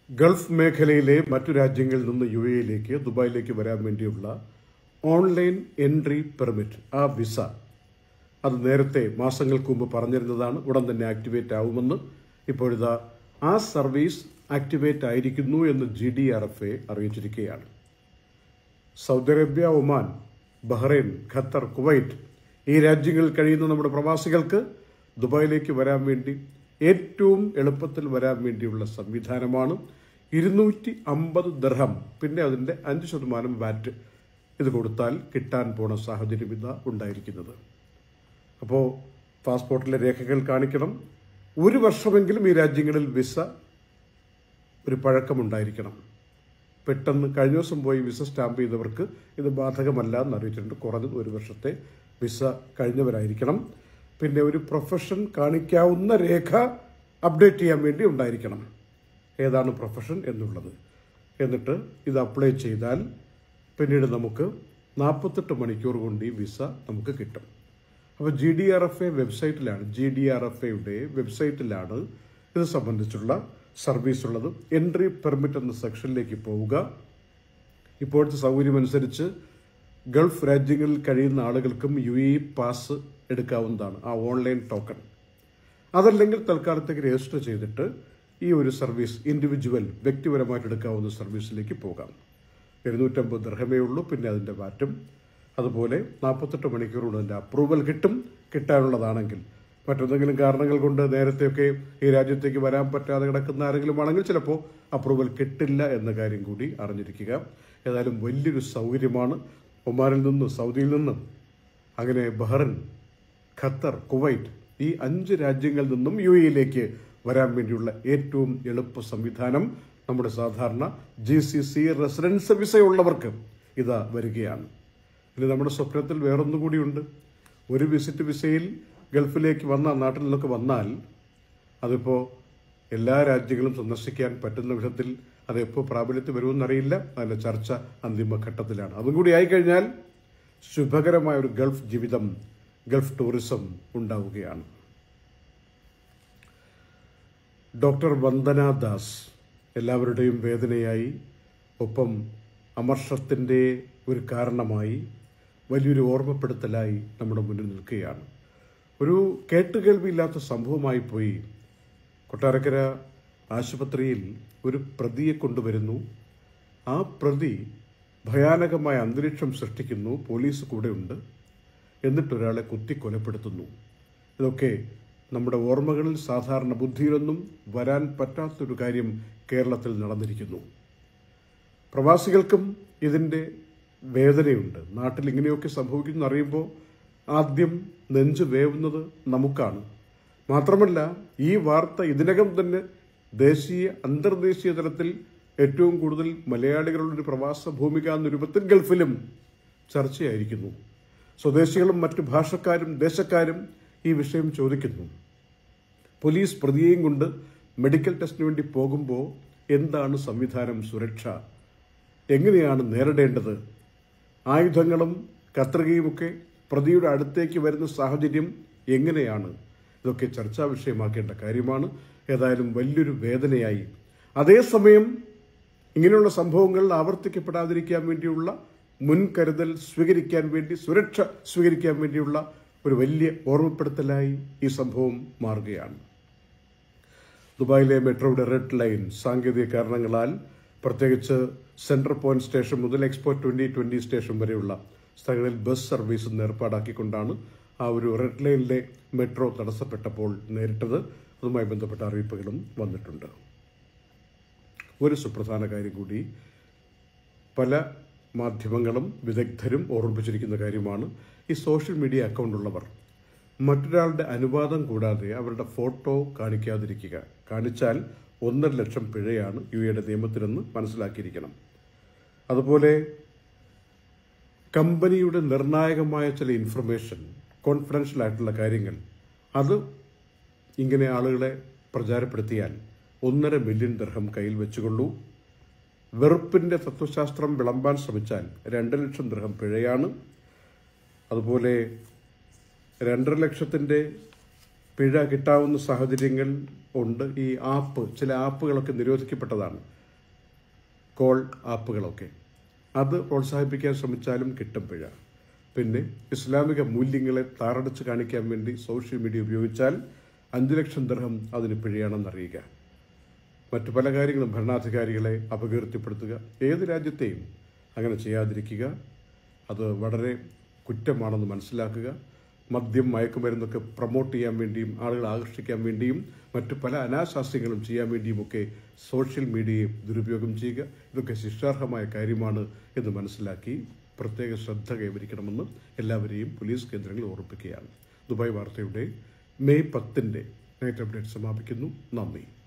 Gulf മേഖലയിലെ മറ്റു രാജ്യങ്ങളിൽ നിന്ന് യു എയിലേക്ക് ദുബായിലേക്ക് വരാൻ വേണ്ടിയുള്ള ഓൺലൈൻ എൻട്രി പെർമിറ്റ് ആ വിസ അത് നേരത്തെ മാസങ്ങൾക്ക് മുമ്പ് പറഞ്ഞിരുന്നതാണ് ഉടൻ തന്നെ ആക്ടിവേറ്റ് ആവുമെന്ന് ഇപ്പോഴിതാ ആ സർവീസ് ആക്ടിവേറ്റ് ആയിരിക്കുന്നു എന്ന് G D R F A അറിയിച്ചിരിക്കുകയാണ് Saudi Arabia Oman Bahrain Qatar Kuwait ഈ രാജ്യങ്ങളിൽ കഴിയുന്ന നമ്മുടെ പ്രവാസികൾക്ക് ദുബായിലേക്ക് വരാൻ വേണ്ടി ഏറ്റവും എളുപ്പത്തിൽ വരാൻ വേണ്ടിയുള്ള സംവിധാനമാണ് ഇരുന്നൂറ്റി അമ്പത് ദർഹം പിന്നെ അതിൻ്റെ അഞ്ച് ശതമാനം വാറ്റ് ഇത് കൊടുത്താൽ കിട്ടാൻ പോണ സാഹചര്യം ഇതാ ഉണ്ടായിരിക്കുന്നത് അപ്പോൾ പാസ്പോർട്ടിലെ രേഖകൾ കാണിക്കണം ഒരു വർഷമെങ്കിലും ഈ രാജ്യങ്ങളിൽ വിസ ഒരു പഴക്കമുണ്ടായിരിക്കണം പെട്ടെന്ന് കഴിഞ്ഞ ദിവസം പോയി വിസ സ്റ്റാമ്പ് ചെയ്തവർക്ക് ഇത് ബാധകമല്ല എന്ന് അറിയിച്ചിട്ടുണ്ട് കുറഞ്ഞത് ഒരു വർഷത്തെ വിസ കഴിഞ്ഞവരായിരിക്കണം പിന്നെ ഒരു പ്രൊഫഷൻ കാണിക്കാവുന്ന രേഖ അപ്ഡേറ്റ് ചെയ്യാൻ വേണ്ടി ഉണ്ടായിരിക്കണം ഏതാണ് പ്രൊഫഷൻ എന്നുള്ളത് എന്നിട്ട് ഇത് അപ്ലൈ ചെയ്താൽ പിന്നീട് നമുക്ക് നാൽപ്പത്തെട്ട് മണിക്കൂർ കൊണ്ട് ഈ വിസ നമുക്ക് കിട്ടും അപ്പോൾ G D R F A വെബ്സൈറ്റിലാണ് ജി ഡി ആർ എഫ് എയുടെ വെബ്സൈറ്റിലാണ് ഇത് സംബന്ധിച്ചുള്ള സർവീസ് ഉള്ളത് എൻട്രി പെർമിറ്റ് എന്ന സെക്ഷനിലേക്ക് പോവുക ഇപ്പോഴത്തെ സൗകര്യമനുസരിച്ച് ഗൾഫ് രാജ്യങ്ങളിൽ കഴിയുന്ന ആളുകൾക്കും യു എ പാസ് എടുക്കാവുന്നതാണ് ആ ഓൺലൈൻ ടോക്കൺ അതല്ലെങ്കിൽ തൽക്കാലത്തേക്ക് രജിസ്റ്റർ ചെയ്തിട്ട് ഈ ഒരു സർവീസ് ഇൻഡിവിജ്വൽ വ്യക്തിപരമായിട്ട് എടുക്കാവുന്ന സർവീസിലേക്ക് പോകാം എഴുന്നൂറ്റമ്പത് ദർഹമേ ഉള്ളൂ പിന്നെ അതിൻ്റെ മാറ്റം അതുപോലെ നാൽപ്പത്തെട്ട് മണിക്കൂറുകൊണ്ട് അതിൻ്റെ അപ്രൂവൽ കിട്ടും കിട്ടാനുള്ളതാണെങ്കിൽ മറ്റെന്തെങ്കിലും കാരണങ്ങൾ കൊണ്ട് നേരത്തെയൊക്കെ ഈ രാജ്യത്തേക്ക് വരാൻ പറ്റാതെ കിടക്കുന്ന ആരെങ്കിലും ആണെങ്കിൽ ചിലപ്പോൾ അപ്രൂവൽ കിട്ടില്ല എന്ന കാര്യം കൂടി അറിഞ്ഞിരിക്കുക ഏതായാലും വലിയൊരു സൗകര്യമാണ് ഒമാനിൽ നിന്ന് സൗദിയിൽ നിന്ന് അങ്ങനെ ബഹ്റൻ ഖത്തർ കുവൈറ്റ് ഈ അഞ്ച് രാജ്യങ്ങളിൽ നിന്നും യു എയിലേക്ക് വരാൻ വേണ്ടിയുള്ള ഏറ്റവും എളുപ്പ സംവിധാനം നമ്മുടെ സാധാരണ ജി സി സി റെസിഡൻസ് വിസയുള്ളവർക്ക് ഇതാ വരികയാണ് ഇനി നമ്മുടെ സ്വപ്നത്തിൽ വേറൊന്നും കൂടിയുണ്ട് ഒരു വിസിറ്റ് വിസയിൽ ഗൾഫിലേക്ക് വന്ന നാട്ടിൽ നിന്നൊക്കെ വന്നാൽ അതിപ്പോൾ എല്ലാ രാജ്യങ്ങളും സന്ദർശിക്കാൻ പറ്റുന്ന വിധത്തിൽ അത് എപ്പോൾ പ്രാബല്യത്തിൽ വരുമെന്നറിയില്ല അതിൻ്റെ ചർച്ച അന്തിമഘട്ടത്തിലാണ് അതും കൂടി ആയിക്കഴിഞ്ഞാൽ ശുഭകരമായ ഒരു ഗൾഫ് ജീവിതം ഗൾഫ് ടൂറിസം ഉണ്ടാവുകയാണ് ഡോക്ടർ വന്ദന ദാസ് എല്ലാവരുടെയും വേദനയായി ഒപ്പം അമർഷത്തിൻ്റെ ഒരു കാരണമായി വലിയൊരു ഓർമ്മപ്പെടുത്തലായി നമ്മുടെ മുന്നിൽ നിൽക്കുകയാണ് ഒരു കേട്ടുകേൾവിയില്ലാത്ത സംഭവമായി പോയി കൊട്ടാരക്കര ആശുപത്രിയിൽ ഒരു പ്രതിയെ കൊണ്ടുവരുന്നു ആ പ്രതി ഭയാനകമായ അന്തരീക്ഷം സൃഷ്ടിക്കുന്നു പോലീസ് കൂടെയുണ്ട് എന്നിട്ടൊരാളെ കുത്തി കൊലപ്പെടുത്തുന്നു ഇതൊക്കെ നമ്മുടെ ഓർമ്മകളിൽ സാധാരണ ബുദ്ധിയിലൊന്നും വരാൻ പറ്റാത്തൊരു കാര്യം കേരളത്തിൽ നടന്നിരിക്കുന്നു പ്രവാസികൾക്കും ഇതിൻ്റെ വേദനയുണ്ട് നാട്ടിൽ ഇങ്ങനെയൊക്കെ സംഭവിക്കുന്നു അറിയുമ്പോൾ ആദ്യം നെഞ്ച് വേവുന്നത് നമുക്കാണ് മാത്രമല്ല ഈ വാർത്ത ഇതിനകം തന്നെ ദേശീയ അന്തർദേശീയ തലത്തിൽ ഏറ്റവും കൂടുതൽ മലയാളികളുടെ പ്രവാസ ഭൂമിക എന്ന രൂപത്തിൽ ഗൾഫിലും ചർച്ചയായിരിക്കുന്നു സ്വദേശികളും മറ്റു ഭാഷക്കാരും ദേശക്കാരും ഈ വിഷയം ചോദിക്കുന്നു പോലീസ് പ്രതിയെയും കൊണ്ട് മെഡിക്കൽ ടെസ്റ്റിന് വേണ്ടി പോകുമ്പോൾ എന്താണ് സംവിധാനം സുരക്ഷ എങ്ങനെയാണ് നേരിടേണ്ടത് ആയുധങ്ങളും കത്രികയുമൊക്കെ പ്രതിയുടെ അടുത്തേക്ക് വരുന്ന സാഹചര്യം എങ്ങനെയാണ് ഇതൊക്കെ ചർച്ചാ വിഷയമാക്കേണ്ട കാര്യമാണ് ഏതായാലും വലിയൊരു വേദനയായി അതേസമയം ഇങ്ങനെയുള്ള സംഭവങ്ങൾ ആവർത്തിക്കപ്പെടാതിരിക്കാൻ വേണ്ടിയുള്ള മുൻകരുതൽ സ്വീകരിക്കാൻ വേണ്ടി സുരക്ഷ സ്വീകരിക്കാൻ വേണ്ടിയുള്ള ഒരു വലിയ ഓർമ്മപ്പെടുത്തലായി ഈ സംഭവം മാറുകയാണ് ദുബായിലെ മെട്രോയുടെ റെഡ് ലൈൻ സാങ്കേതിക കാരണങ്ങളാൽ പ്രത്യേകിച്ച് സെൻട്രൽ പോയിന്റ് സ്റ്റേഷൻ മുതൽ എക്സ്പോ ട്വന്റി ട്വന്റി സ്റ്റേഷൻ വരെയുള്ള സ്ഥലങ്ങളിൽ ബസ് സർവീസ് ഏർപ്പാടാക്കിക്കൊണ്ടാണ് ആ ഒരു റെഡ് ലൈനിലെ മെട്രോ തടസ്സപ്പെട്ടപ്പോൾ നേരിട്ടത് അതുമായി ബന്ധപ്പെട്ട അറിയിപ്പുകളും വന്നിട്ടുണ്ട് ഒരു സുപ്രധാന കാര്യം കൂടി പല മാധ്യമങ്ങളും വിദഗ്ധരും ഓർമ്മിപ്പിച്ചിരിക്കുന്ന കാര്യമാണ് ഈ സോഷ്യൽ മീഡിയ അക്കൗണ്ട് ഉള്ളവർ മറ്റൊരാളുടെ അനുവാദം കൂടാതെ അവരുടെ ഫോട്ടോ കാണിക്കാതിരിക്കുക കാണിച്ചാൽ ഒന്നര ലക്ഷം പിഴയാണ് യു എയുടെ നിയമത്തിലെന്ന് മനസ്സിലാക്കിയിരിക്കണം അതുപോലെ കമ്പനിയുടെ നിർണായകമായ ചില ഇൻഫർമേഷൻ കോൺഫിഡൻഷ്യൽ ആയിട്ടുള്ള കാര്യങ്ങൾ അത് ഇങ്ങനെ ആളുകളെ പ്രചാരപ്പെടുത്തിയാൽ ഒന്നര മില്യൺ ദർഹം കയ്യിൽ വെച്ചുകൊള്ളൂ വെറുപ്പിന്റെ തത്വശാസ്ത്രം വിളമ്പാൻ ശ്രമിച്ചാൽ രണ്ട് ലക്ഷം ദൃഹം പിഴയാണ് അതുപോലെ രണ്ടര ലക്ഷത്തിന്റെ പിഴ കിട്ടാവുന്ന സാഹചര്യങ്ങൾ ഉണ്ട് ഈ ആപ്പ് ചില ആപ്പുകളൊക്കെ നിരോധിക്കപ്പെട്ടതാണ് കോൾ ആപ്പുകളൊക്കെ അത് പ്രോത്സാഹിപ്പിക്കാൻ ശ്രമിച്ചാലും കിട്ടും പിഴ പിന്നെ ഇസ്ലാമിക മൂല്യങ്ങളെ താറടിച്ച് കാണിക്കാൻ വേണ്ടി സോഷ്യൽ മീഡിയ ഉപയോഗിച്ചാൽ അഞ്ച് ലക്ഷം ദർഹം അതിന് പിഴയാണെന്നറിയുക മറ്റു പല കാര്യങ്ങളും ഭരണാധികാരികളെ അപകീർത്തിപ്പെടുത്തുക ഏത് രാജ്യത്തെയും അങ്ങനെ ചെയ്യാതിരിക്കുക അത് വളരെ കുറ്റമാണെന്ന് മനസ്സിലാക്കുക മദ്യം മയക്കുമരുന്നൊക്കെ പ്രൊമോട്ട് ചെയ്യാൻ വേണ്ടിയും ആളുകളെ ആകർഷിക്കാൻ വേണ്ടിയും മറ്റു പല അനാശാസ്യങ്ങളും ചെയ്യാൻ വേണ്ടിയുമൊക്കെ സോഷ്യൽ മീഡിയയെ ദുരുപയോഗം ചെയ്യുക ഇതൊക്കെ ശിക്ഷാർഹമായ കാര്യമാണ് എന്ന് മനസ്സിലാക്കി പ്രത്യേക ശ്രദ്ധ കൈവരിക്കണമെന്ന് എല്ലാവരെയും പോലീസ് കേന്ദ്രങ്ങൾ ഓർമ്മിപ്പിക്കുകയാണ് ദുബായ് വാർത്തയുടെ മെയ് പത്തിൻ്റെ നൈറ്റ് അപ്ഡേറ്റ് സമാപിക്കുന്നു നന്ദി